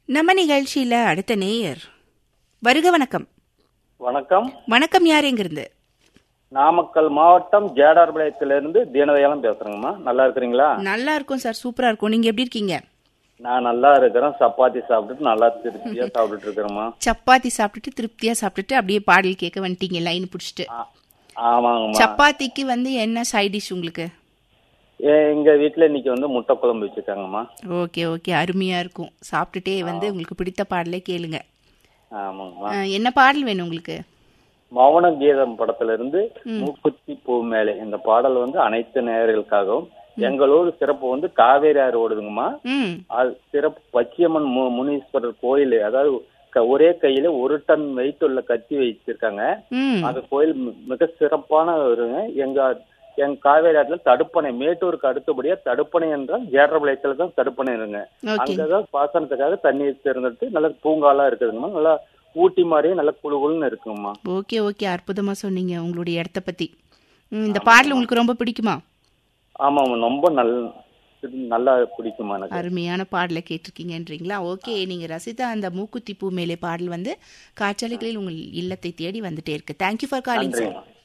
நம்ம நிகழ்ச்சியில அடுத்த நேயர் வருக வணக்கம் வணக்கம் வணக்கம் யார் எங்கிருந்து நாமக்கல் மாவட்டம் ஜேடார்பாளையத்திலிருந்து தீனதயாளம் பேசுறேங்கம்மா நல்லா இருக்கிறீங்களா நல்லா இருக்கும் சார் சூப்பரா இருக்கும் நீங்க எப்படி இருக்கீங்க நான் நல்லா இருக்கிறேன் சப்பாத்தி சாப்பிட்டுட்டு நல்லா திருப்தியா சாப்பிட்டுட்டு இருக்கிறேம்மா சப்பாத்தி சாப்பிட்டுட்டு திருப்தியா சாப்பிட்டுட்டு அப்படியே பாடல் கேட்க வந்துட்டீங்க லைன் பிடிச்சிட்டு ஆ- ஆமாங்கம்மா சப்பாத்திக்கு வந்து என்ன சைட் டிஷ் உங்களுக்கு எ- எங்க வீட்டுல இன்னைக்கு வந்து முட்டை குழம்பு வச்சிருக்காங்கம்மா ஓகே ஓகே அருமையா இருக்கும் சாப்பிட்டுட்டே வந்து உங்களுக்கு பிடித்த பாடலே கேளுங்க ஆமாங்கம்மா அஹ், என்ன பாடல் வேணும் உங்களுக்கு மௌன கீதம் படத்துல இருந்து மூக்குத்தி பூ மேலே இந்த பாடல் வந்து அனைத்து நேயர்களுக்காகவும் எங்களோட சிறப்பு வந்து காவேரி ஆறு ஓடுதுங்கம்மா ம் அது சிறப்பு பச்சியம்மன் மு- முனீஸ்வரர் கோயில் அதாவது க- ஒரே கையில ஒரு டன் வெயிட் உள்ள கத்தி வச்சிருக்காங்க ம் அந்த கோயில் மி- மிக சிறப்பான ஒருங்க எங்க எங்க காவேரி ஆற்றுல தடுப்பணை மேட்டூருக்கு அடுத்தபடியா தடுப்பணை என்றால் ஜேடரபாளையத்துல தான் தடுப்பணை இருங்க ஓகே அங்கதான் பாசனத்துக்காக தண்ணீர் திறந்துட்டு நல்ல பூங்காலா இருக்குதுங்கம்மா நல்லா ஊட்டி மாதிரியே நல்ல குழு குழுன்னு இருக்குங்கம்மா ஓகே ஓகே அற்புதமா சொன்னீங்க உங்களுடைய இடத்த பத்தி ம், இந்த பாடல் உங்களுக்கு ரொம்ப பிடிக்குமா ஆமாம் ரொம்ப நல் நல்லா பிடிக்குமா எனக்கு அருமையான பாடலை கேட்டிருக்கீங்கன்றீங்களா ஓகே நீங்க ரசித்த அந்த மூக்குத்தி பூ மேலே பாடல் வந்து காற்றாலைகளில் உங்கள் இல்லத்தை தேடி வந்துட்டே இருக்கு தேங்க்யூ ஃபார் காலிங் சார் நன்றிங்கம்மா